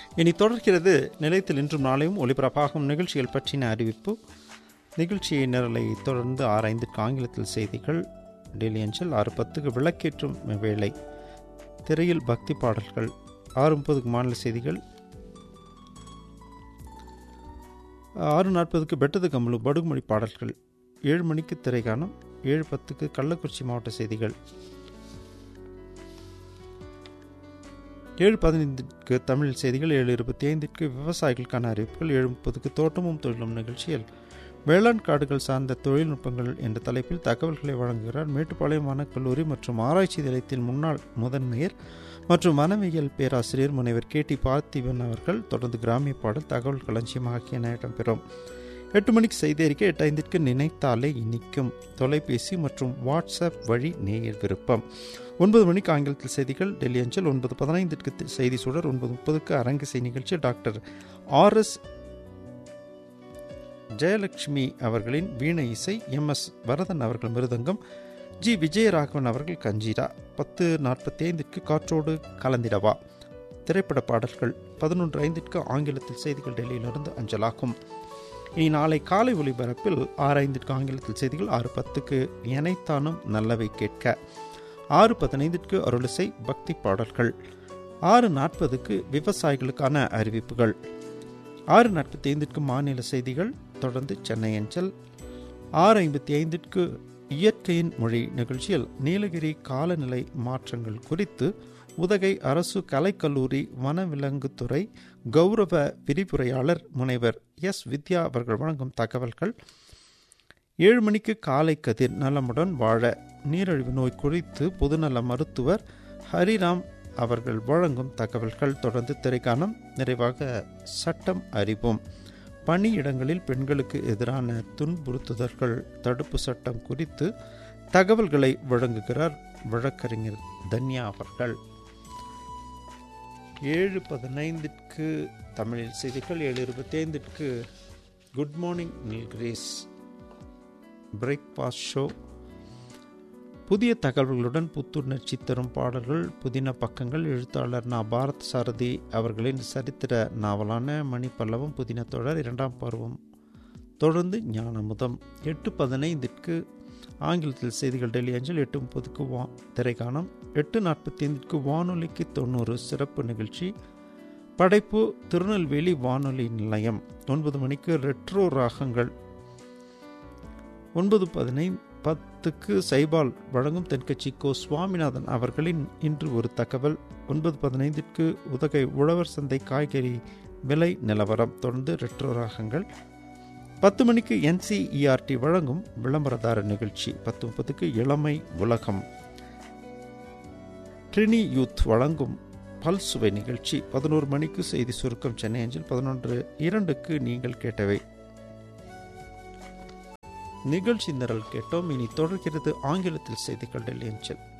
இனி தொடர்கிறது நிலையத்தில் இன்றும் நாளையும் ஒலிபரப்பாகும் நிகழ்ச்சிகள் பற்றின அறிவிப்பு நிகழ்ச்சியை நிரலை தொடர்ந்து ஆராய்ந்திற்கு ஆங்கிலத்தில் செய்திகள் டெல்லி அஞ்சல் ஆறு பத்துக்கு விளக்கேற்றும் வேளை திரையில் பக்தி பாடல்கள் ஆறு முப்பதுக்கு மாநில செய்திகள் ஆறு நாற்பதுக்கு பெட்டது கம்பளு படுகுமொழி பாடல்கள் ஏழு மணிக்கு திரைக்கானம் ஏழு பத்துக்கு கள்ளக்குறிச்சி மாவட்ட செய்திகள் ஏழு பதினைந்திற்கு தமிழ் செய்திகள் ஏழு இருபத்தி ஐந்திற்கு விவசாயிகளுக்கான அறிவிப்புகள் ஏழு முப்பதுக்கு தோட்டமும் தொழிலும் நிகழ்ச்சியில் வேளாண் காடுகள் சார்ந்த தொழில்நுட்பங்கள் என்ற தலைப்பில் தகவல்களை வழங்குகிறார் மேட்டுப்பாளையம் வனக்கல்லூரி மற்றும் ஆராய்ச்சி நிலையத்தின் முன்னாள் முதன்மையர் மற்றும் வனவியல் பேராசிரியர் முனைவர் கே டி பார்த்திபன் அவர்கள் தொடர்ந்து கிராமிய பாடல் தகவல் களஞ்சியம் ஆகியன இடம்பெறும் எட்டு மணிக்கு செய்தி அறிக்கை எட்டு ஐந்திற்கு நினைத்தாலே இனிக்கும் தொலைபேசி மற்றும் வாட்ஸ்அப் வழி நேயர் விருப்பம் ஒன்பது மணிக்கு ஆங்கிலத்தில் செய்திகள் டெல்லி அஞ்சல் ஒன்பது பதினைந்திற்கு செய்தி சுடர் ஒன்பது முப்பதுக்கு அரங்கசை நிகழ்ச்சி டாக்டர் ஆர் எஸ் ஜெயலட்சுமி அவர்களின் வீணை இசை எம் எஸ் வரதன் அவர்கள் மிருதங்கம் ஜி விஜயராகவன் அவர்கள் கஞ்சீரா பத்து நாற்பத்தி ஐந்திற்கு காற்றோடு கலந்திடவா திரைப்பட பாடல்கள் பதினொன்று ஐந்திற்கு ஆங்கிலத்தில் செய்திகள் டெல்லியிலிருந்து அஞ்சலாகும் இனி நாளை காலை ஒலிபரப்பில் ஆறு ஐந்திற்கு ஆங்கிலத்தில் செய்திகள் ஆறு பத்துக்கு எனைத்தானும் நல்லவை கேட்க ஆறு பதினைந்திற்கு அருளிசை பக்தி பாடல்கள் ஆறு நாற்பதுக்கு விவசாயிகளுக்கான அறிவிப்புகள் ஆறு நாற்பத்தி ஐந்திற்கு மாநில செய்திகள் தொடர்ந்து சென்னை அஞ்சல் ஆறு ஐம்பத்தி ஐந்திற்கு இயற்கையின் மொழி நிகழ்ச்சியில் நீலகிரி காலநிலை மாற்றங்கள் குறித்து உதகை அரசு கலைக்கல்லூரி வனவிலங்குத்துறை கௌரவ விரிவுரையாளர் முனைவர் எஸ் வித்யா அவர்கள் வழங்கும் தகவல்கள் ஏழு மணிக்கு காலை கதிர் நலமுடன் வாழ நீரிழிவு நோய் குறித்து பொதுநல மருத்துவர் ஹரிராம் அவர்கள் வழங்கும் தகவல்கள் தொடர்ந்து திரைக்கானம் நிறைவாக சட்டம் அறிவோம் பணியிடங்களில் பெண்களுக்கு எதிரான துன்புறுத்துதல்கள் தடுப்பு சட்டம் குறித்து தகவல்களை வழங்குகிறார் வழக்கறிஞர் தன்யா அவர்கள் ஏழு பதினைந்திற்கு தமிழில் செய்திகள் ஏழு இருபத்தி ஐந்திற்கு good morning Nilgiris breakfast show புதிய தகவல்களுடன் புத்துணர்ச்சி தரும் பாடல்கள் புதின பக்கங்கள் எழுத்தாளர் நா பாரத் சாரதி அவர்களின் சரித்திர நாவலான மணி பல்லவம் புதின தொடர் இரண்டாம் பருவம் தொடர்ந்து ஞானமுதம் எட்டு பதினைந்திற்கு ஆங்கிலத்தில் செய்திகள் டெல்லி அஞ்சல் எட்டு முப்பதுக்கு வா திரைக்காணம் எட்டு நாற்பத்தி ஐந்திற்கு வானொலிக்கு தொண்ணூறு சிறப்பு நிகழ்ச்சி படைப்பு திருநெல்வேலி வானொலி நிலையம் ஒன்பது மணிக்கு ரெட்ரோ ராகங்கள் ஒன்பது பதினைந்து பத்துக்கு சைபால் வழங்கும் தென்கட்சி கோ சுவாமிநாதன் அவர்களின் இன்று ஒரு தகவல் ஒன்பது பதினைந்திற்கு உதகை உழவர் சந்தை காய்கறி விலை நிலவரம் தொடர்ந்து ரெட்ரோ ராகங்கள் பத்து மணிக்கு என்சிஇஆர்டி வழங்கும் விளம்பரதார நிகழ்ச்சி பத்து முப்பதுக்கு இளமை உலகம் ட்ரினி யூத் வழங்கும் பல்சுவை நிகழ்ச்சி பதினோரு மணிக்கு செய்தி சுருக்கம் சென்னை அஞ்சில் பதினொன்று இரண்டுக்கு நீங்கள் கேட்டவை நிகழ்ச்சி நிரல் கேட்டோம் இனி தொடர்கிறது ஆங்கிலத்தில் செய்திகள் டெல்லி அஞ்சல்